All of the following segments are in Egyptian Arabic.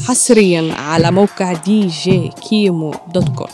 حصريا على موقع دي جي كيمو دوت كوم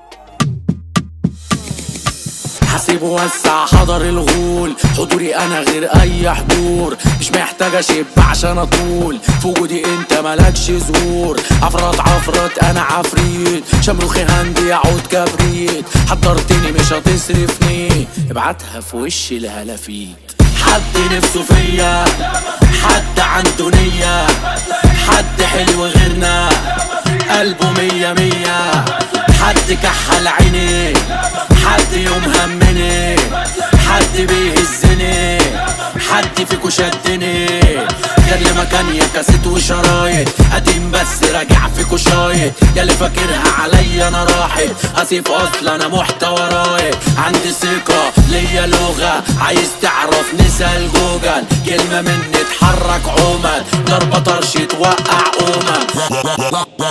حسيب وسع حضر الغول حضوري انا غير اي حضور مش محتاج اشب عشان اطول في وجودي انت مالكش زهور عفرات عفرات انا عفريت شمروخي هندي عود كبريت حضرتني مش هتصرفني ابعتها في وش الهلافيت حد نفسه فيا حد عنده نية حد حلو غيرنا قلبه مية مية حد كحل عيني حد يوم همني حد بيهزني حد فيكو شدني كان لي مكان يا كاسيت وشرايط قديم بس راجع فيكو شايط يا اللي فاكرها عليا انا راحت اسيف اصلا انا محتوى رايق عندي ثقة ليا لغة عايز تعرف نسأل جوجل كلمة مني تحرك عمل ضربة طرش توقع أمم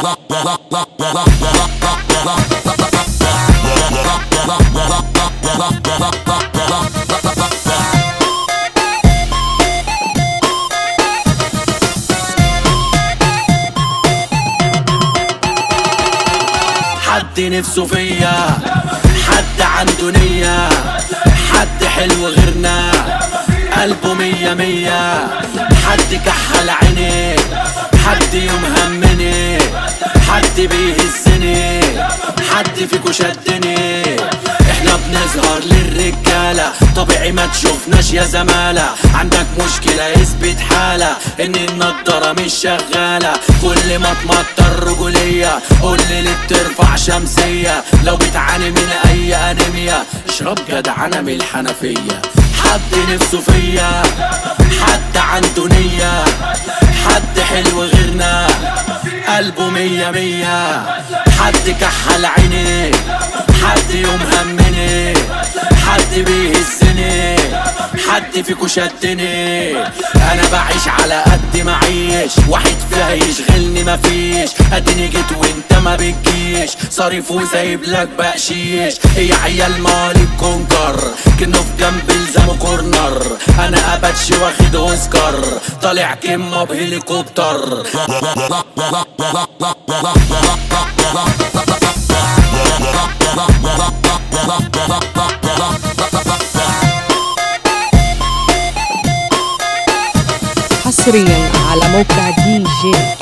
حد نفسه فيا حد عنده نية حد حلو غيرنا قلبه مية مية حد كحل عيني حد يوم همني حد بيهزني حد فيكو شدني احنا بنظهر للرجالة طبيعي ما تشوفناش يا زمالة عندك مشكلة اثبت حالة ان النضارة مش شغالة كل ما تمطر رجولية قول لي ليه بترفع شمسية لو بتعاني من اي انيميا اشرب جدعنة من الحنفية حد نفسه فيا حد عنده نية حد حلو غيرنا قلبه مية مية حد كحل عيني حد يوم همني حد بيهزني حد فيكو شدني انا بعيش على قد ما عيش واحد فيها يشغلني مفيش اديني جيت وانت ما بتجيش صارف وسايب لك بقشيش هي عيال مالك كونكر كنه في جنب الزمو كورنر انا اباتش واخد اوسكار طالع كمه بهليكوبتر حصريا على موقع دي جي